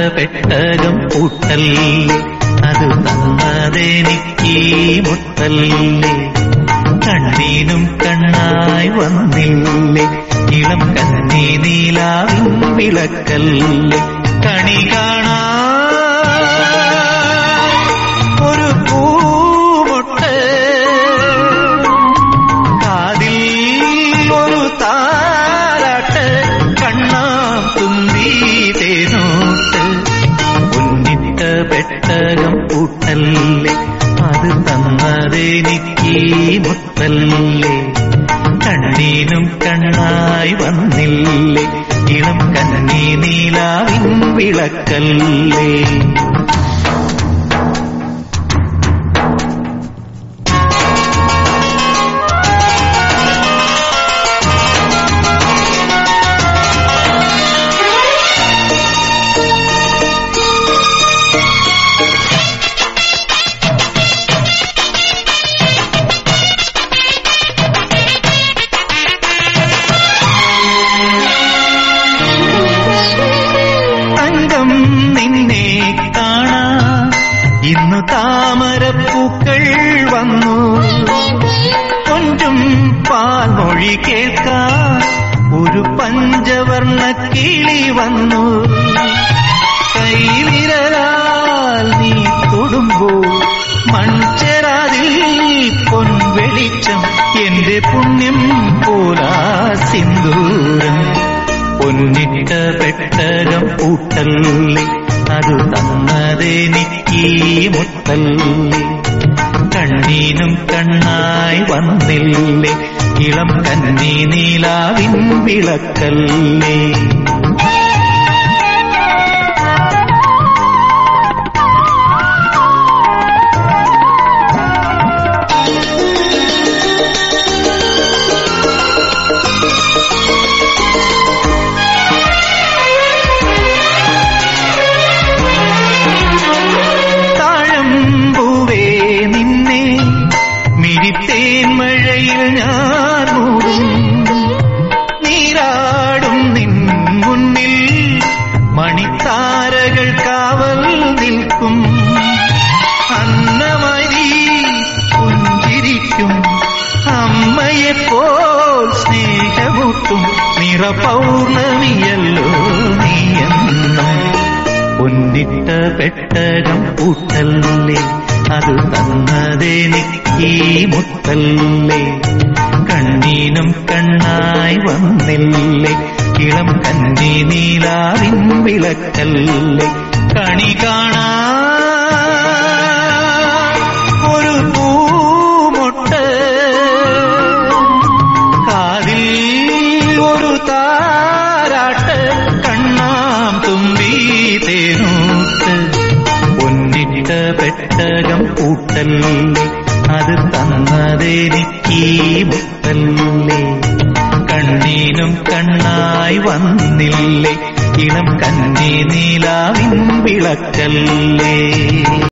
പെട്ടകം പൂട്ടല്ലേ അത് തന്നതെനിക്ക് മുത്തല്ലേ കണ്ണീനും കണ്ണായി വന്നില്ലേ ഇളം കന്നി നീലാവിൻ വിളക്കല്ലേ കണി കാണാ ഒരു പൂമൊട്ട് കാതിൽ ഒരു താരാട്ട് കണ്ണാം തുമ്പി തേനോട്ട് ഉന്നിട്ട പെട്ടകം പൂട്ടല്ലേ അത് തന്നതെനിക്ക് മുത്തല്ലേ കണ്ണീനും കണ്ണായി വന്നില്ലേ ഇളം കണ്ണി നീലാവിൻ വിളക്കല്ലേ തങ്കം നിന്നെ കാണാ ഇന്നു താമരപ്പൂക്കൾ വന്നു കൊഞ്ചും പാൽമൊഴി കേൾക്കാൻ ഒരു പഞ്ചവർണ്ണ കിളി വന്നു കൈവിരലാൽ നീ തൊടുമ്പോൾ മൺചെറാതിൽ പൊൻവെളിച്ചം എന്റെ പുണ്യം പോലാ സിന്ദൂരം പൊന്നിട്ട പെട്ടകം പൂട്ടല്ലേ അത് തന്നതെനിക്ക് മുത്തല്ലേ കണ്ണീനും കണ്ണായി വന്നില്ലേ ഇളം കന്നി നീലാവിൻ വിളക്കല്ലേ താഴമ്പൂവേ നിന്നെ മിഴിത്തേൻ മഴയിൽ ഞാൻ മൂടും നീരാടും നിൻ മുന്നിൽ മണിത്താരകൾ കാവൽ നിൽക്കും അന്നമായി നീ പുഞ്ചിരിക്കും അമ്മയെപ്പോൽ സ്നേഹമൂട്ടും നിറ പൗർണമിയല്ലോ നീയെന്നും പൊന്നിട്ട പെട്ടകം പൂട്ടല്ലേ അത് തന്നതെനിക്ക് മുത്തല്ലേ കണ്ണീനും കണ്ണായി വന്നില്ലേ ഇളം കന്നി നീലാവിൻ വിളക്കല്ലേ കണി കാണാ ഒരു പൂമൊട്ട് കാതിൽ ഒരു താരാട്ട് കണ്ണാം തുമ്പി തേനൂട്ട് പൊന്നിട്ട പെട്ടകം പൂട്ടല്ലേ അത് തന്നതെനിക്ക് മുത്തല്ലേ കണ്ണീനും കണ്ണായി വന്നില്ലേ ഇളം കന്നി നീലാവിൻ വിളക്കല്ലേ